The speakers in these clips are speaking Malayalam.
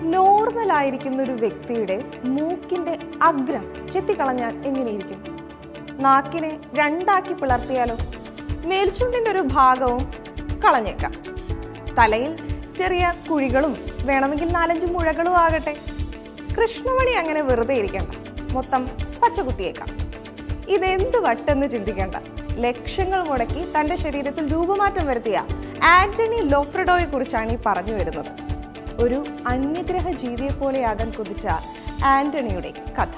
നോർമൽ ആയിരിക്കുന്ന ഒരു വ്യക്തിയുടെ മൂക്കിന്റെ അഗ്രം ചെത്തിക്കളഞ്ഞാൽ എങ്ങനെയിരിക്കും നാക്കിനെ രണ്ടാക്കി പിളർത്തിയാലോ മേൽചുണ്ടിന്റെ ഒരു ഭാഗവും കളഞ്ഞേക്കാം തലയിൽ ചെറിയ കുഴികളും വേണമെങ്കിൽ നാലഞ്ച് മുഴകളും ആകട്ടെ കൃഷ്ണമണി അങ്ങനെ വെറുതെ ഇരിക്കണ്ട മൊത്തം പച്ചകുത്തിയേക്കാം ഇതെന്ത് വട്ടെന്ന് ചിന്തിക്കേണ്ട ലക്ഷങ്ങൾ മുടക്കി തന്റെ ശരീരത്തിൽ രൂപമാറ്റം വരുത്തിയ ആന്റണി ലോഫ്രഡോയെ കുറിച്ചാണ് ഈ പറഞ്ഞു വരുന്നത് ഒരു അന്യഗ്രഹ ജീവിയെ പോലെയാകാൻ കൊതിച്ച ആന്റണിയുടെ കഥ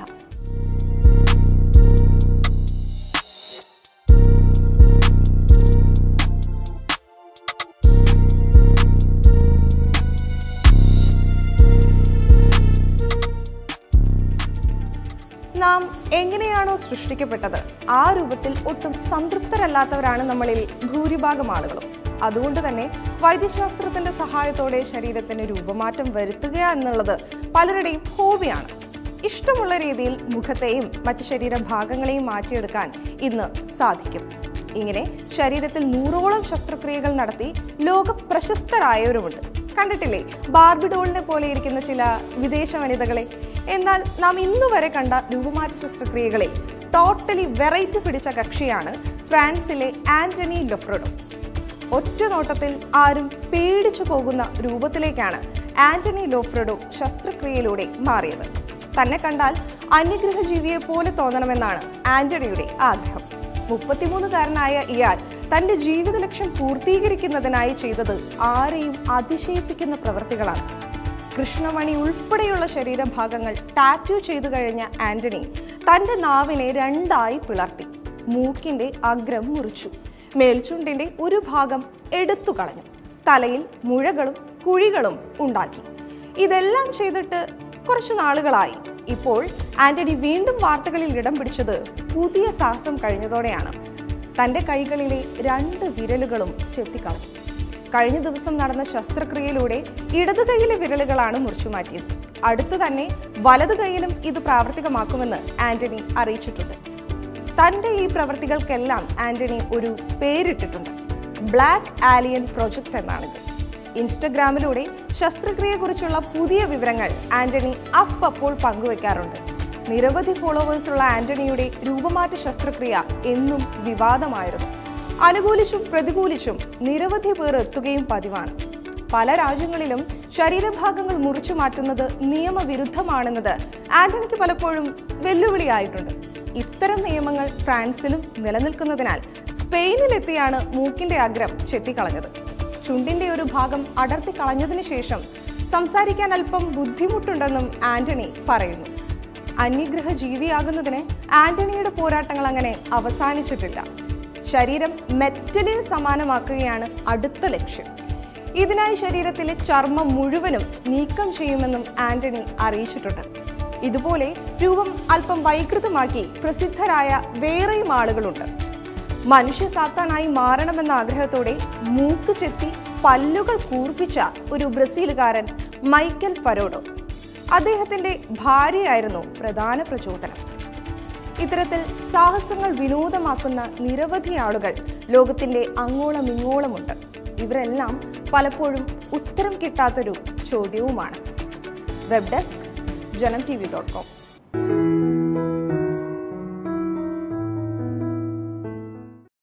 നാം എങ്ങനെയാണോ സൃഷ്ടിക്കപ്പെട്ടത് ആ രൂപത്തിൽ ഒട്ടും സംതൃപ്തരല്ലാത്തവരാണ് നമ്മളിൽ ഭൂരിഭാഗം ആളുകളും അതുകൊണ്ട് തന്നെ വൈദ്യശാസ്ത്രത്തിന്റെ സഹായത്തോടെ ശരീരത്തിന് രൂപമാറ്റം വരുത്തുക എന്നുള്ളത് പലരുടെയും ഹോബിയാണ് ഇഷ്ടമുള്ള രീതിയിൽ മുഖത്തെയും മറ്റ് ശരീരഭാഗങ്ങളെയും മാറ്റിയെടുക്കാൻ ഇന്ന് സാധിക്കും ഇങ്ങനെ ശരീരത്തിൽ നൂറോളം ശസ്ത്രക്രിയകൾ നടത്തി ലോക പ്രശസ്തരായവരുമുണ്ട് കണ്ടിട്ടില്ലേ ബാർബിഡോളിനെ പോലെ ഇരിക്കുന്ന ചില വിദേശ വനിതകളെ എന്നാൽ നാം ഇന്നു വരെ കണ്ട രൂപമാറ്റ ശസ്ത്രക്രിയകളിൽ ടോട്ടലി വെറൈറ്റി പിടിച്ച കക്ഷിയാണ് ഫ്രാൻസിലെ ആന്റണി ലൊഫ്രഡോ ഒറ്റ നോട്ടത്തിൽ ആരും പേടിച്ചു പോകുന്ന രൂപത്തിലേക്കാണ് ആന്റണി ലോഫ്രഡോ ശസ്ത്രക്രിയയിലൂടെ മാറിയത് തന്നെ കണ്ടാൽ അന്യഗ്രഹ ജീവിയെ പോലെ തോന്നണമെന്നാണ് ആന്റണിയുടെ ആഗ്രഹം മുപ്പത്തിമൂന്നുകാരനായ ഇയാൾ തന്റെ ജീവിത ലക്ഷ്യം പൂർത്തീകരിക്കുന്നതിനായി ചെയ്തത് ആരെയും അതിശയിപ്പിക്കുന്ന പ്രവൃത്തികളാണ് കൃഷ്ണമണി ഉൾപ്പെടെയുള്ള ശരീരഭാഗങ്ങൾ ടാറ്റു ചെയ്തു കഴിഞ്ഞ ആന്റണി തന്റെ നാവിനെ രണ്ടായി പിളർത്തി മൂക്കിന്റെ അഗ്രം മുറിച്ചു മേൽചുണ്ടിന്റെ ഒരു ഭാഗം എടുത്തു കളഞ്ഞു തലയിൽ മുഴകളും കുഴികളും ഉണ്ടാക്കി ഇതെല്ലാം ചെയ്തിട്ട് കുറച്ചു നാളുകളായി ഇപ്പോൾ ആന്റണി വീണ്ടും വാർത്തകളിൽ ഇടം പിടിച്ചത് പുതിയ സാഹസം കഴിഞ്ഞതോടെയാണ് തന്റെ കൈകളിലെ രണ്ട് വിരലുകളും ചെത്തിക്കളഞ്ഞു കഴിഞ്ഞ ദിവസം നടന്ന ശസ്ത്രക്രിയയിലൂടെ ഇടതു കൈയിലെ വിരലുകളാണ് മുറിച്ചു മാറ്റിയത് അടുത്തു തന്നെ വലതു കൈയിലും ഇത് പ്രാവർത്തികമാക്കുമെന്ന് ആന്റണി അറിയിച്ചിട്ടുണ്ട് തന്റെ ഈ പ്രവൃത്തികൾക്കെല്ലാം ആന്റണി ഒരു പേരിട്ടിട്ടുണ്ട് ബ്ലാക്ക് ആലിയൻ പ്രൊജക്ട് എന്നാണിത് ഇൻസ്റ്റഗ്രാമിലൂടെ ശസ്ത്രക്രിയയെക്കുറിച്ചുള്ള പുതിയ വിവരങ്ങൾ ആന്റണി അപ്പപ്പോൾ പങ്കുവെക്കാറുണ്ട് നിരവധി ഫോളോവേഴ്സ് ഉള്ള ആന്റണിയുടെ രൂപമാറ്റ ശസ്ത്രക്രിയ എന്നും വിവാദമായിരുന്നു അനുകൂലിച്ചും പ്രതികൂലിച്ചും നിരവധി പേർ എത്തുകയും പതിവാണ് പല രാജ്യങ്ങളിലും ശരീരഭാഗങ്ങൾ മുറിച്ചു മാറ്റുന്നത് നിയമവിരുദ്ധമാണെന്നത് ആന്റണിക്ക് പലപ്പോഴും വെല്ലുവിളിയായിട്ടുണ്ട് ഇത്തരം നിയമങ്ങൾ ഫ്രാൻസിലും നിലനിൽക്കുന്നതിനാൽ സ്പെയിനിലെത്തിയാണ് മൂക്കിന്റെ അഗ്രം ചെത്തിക്കളഞ്ഞത് ചുണ്ടിന്റെ ഒരു ഭാഗം അടർത്തി കളഞ്ഞതിനു ശേഷം സംസാരിക്കാൻ അല്പം ബുദ്ധിമുട്ടുണ്ടെന്നും ആന്റണി പറയുന്നു അന്യഗ്രഹ ജീവിയാകുന്നതിന് ആന്റണിയുടെ പോരാട്ടങ്ങൾ അങ്ങനെ അവസാനിച്ചിട്ടില്ല ശരീരം മെറ്റലിന് സമാനമാക്കുകയാണ് അടുത്ത ലക്ഷ്യം ഇതിനായി ശരീരത്തിലെ ചർമ്മം മുഴുവനും നീക്കം ചെയ്യുമെന്നും ആന്റണി അറിയിച്ചിട്ടുണ്ട് ഇതുപോലെ രൂപം അല്പം വൈകൃതമാക്കി പ്രസിദ്ധരായ വേറെയും ആളുകളുണ്ട് മനുഷ്യ സാത്താനായി മാറണമെന്ന ആഗ്രഹത്തോടെ മൂക്ക് ചെത്തി പല്ലുകൾ കൂർപ്പിച്ച ഒരു ബ്രസീലുകാരൻ മൈക്കൽ ഫരോഡോ അദ്ദേഹത്തിന്റെ ഭാര്യയായിരുന്നു പ്രധാന പ്രചോദനം ഇത്തരത്തിൽ സാഹസങ്ങൾ വിനോദമാക്കുന്ന നിരവധി ആളുകൾ ലോകത്തിന്റെ അങ്ങോളം ഇങ്ങോളമുണ്ട് ഇവരെല്ലാം പലപ്പോഴും ഉത്തരം കിട്ടാത്തൊരു ചോദ്യവുമാണ് web desk Janam T V dot com